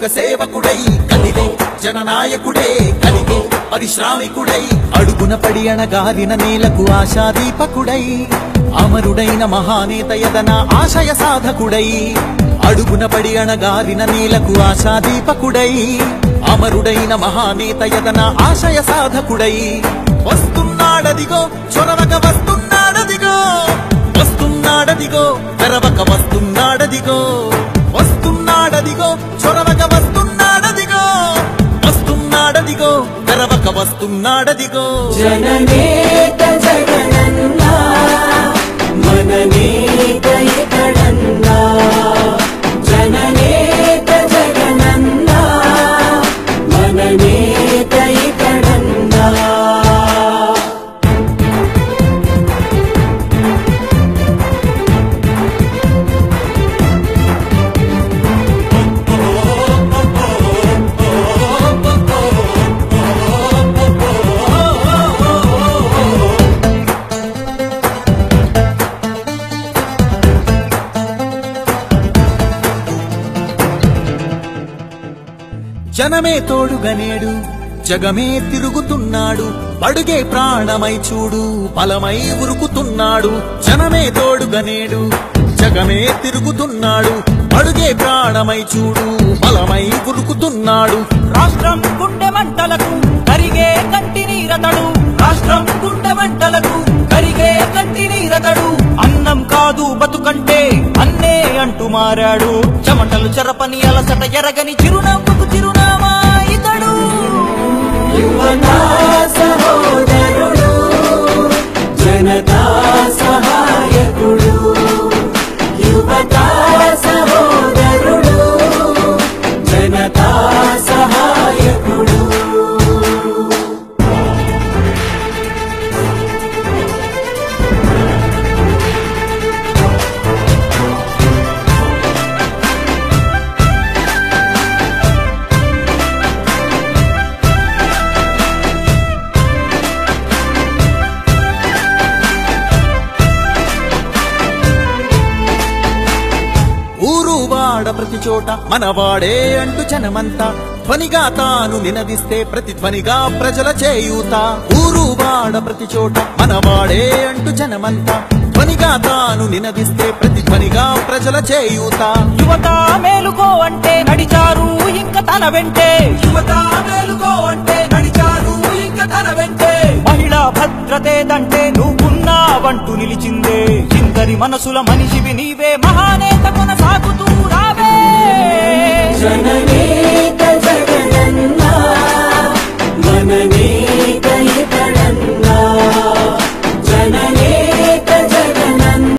యుగ సేవకుడై కదిలే జననాయకుడే కలిగే పరిశ్రామికుడై అడుగున పడి అణగారిన నేలకు ఆశాదీపకుడై అమరుడైన మహానేత యదన ఆశయ సాధకుడై అడుగున పడి అణగారిన నేలకు ఆశాదీపకుడై అమరుడైన మహానేత యదన ఆశయ సాధకుడై వస్తున్నాడదిగో చొరవక వస్తున్నాడదిగో వస్తున్నాడదిగో తెరవక వస్తున్నాడదిగో వస్తున్నాడదిగో చొరవక వస్తున్నాడదిగో వస్తున్నాడదిగో తెరవక వస్తున్నాడదిగో జననేత జగనన్నా మననేత ఇతడన్నా జననేత జగనన్నా మననేత ఇతడన్నా జనమే తోడుగనేడు జగమే తిరుగుతున్నాడు అడుగే ప్రాణమై చూడు బలమై ఉరుకుతున్నాడు జనమే తోడుగనేడు జగమే తిరుగుతున్నాడు అడుగే ప్రాణమై చూడు బలమై ఉరుకుతున్నాడు రాష్ట్రం గుండె మంటలకు కరిగే కంటి నీరతడు రాష్ట్రం గుండె మంటలకు కరిగే కంటి నీరతడు అన్నం కాదు బతుకంటే అన్నే అంటూ మారాడు చెమటలు చెరపని అలసట ఎరగని చిరునవ్వుకు చిరునామా ఇతడు యువతా సహోదరుడు జనతా సహాయకుడు యువతా సహోదరుడు జనతా సహాయకుడు ఊరు వాడ ప్రతి చోట మనవాడే అంటూ జనమంతా ధ్వనిగా తాను నినదిస్తే ప్రతిధ్వనిగా ప్రజల చేయూత ఊరు వాడ ప్రతి చోట మనవాడే అంటూ జనమంతా ధ్వనిగా తాను నినదిస్తే ప్రతిధ్వనిగా ప్రజల చేయూత యువత మేలుకో అంటే నడిచారు ఇంక తన వెంటే యువత మేలుకో అంటే నడిచారు ఇంక తన వెంటే మహిళా భద్రతేదంటే నువ్వున్నావంటూ నిలిచిందే ఇందరి మనసుల మనిషివి నీవే మహానేత కొనసాగుతూ రావే జననేత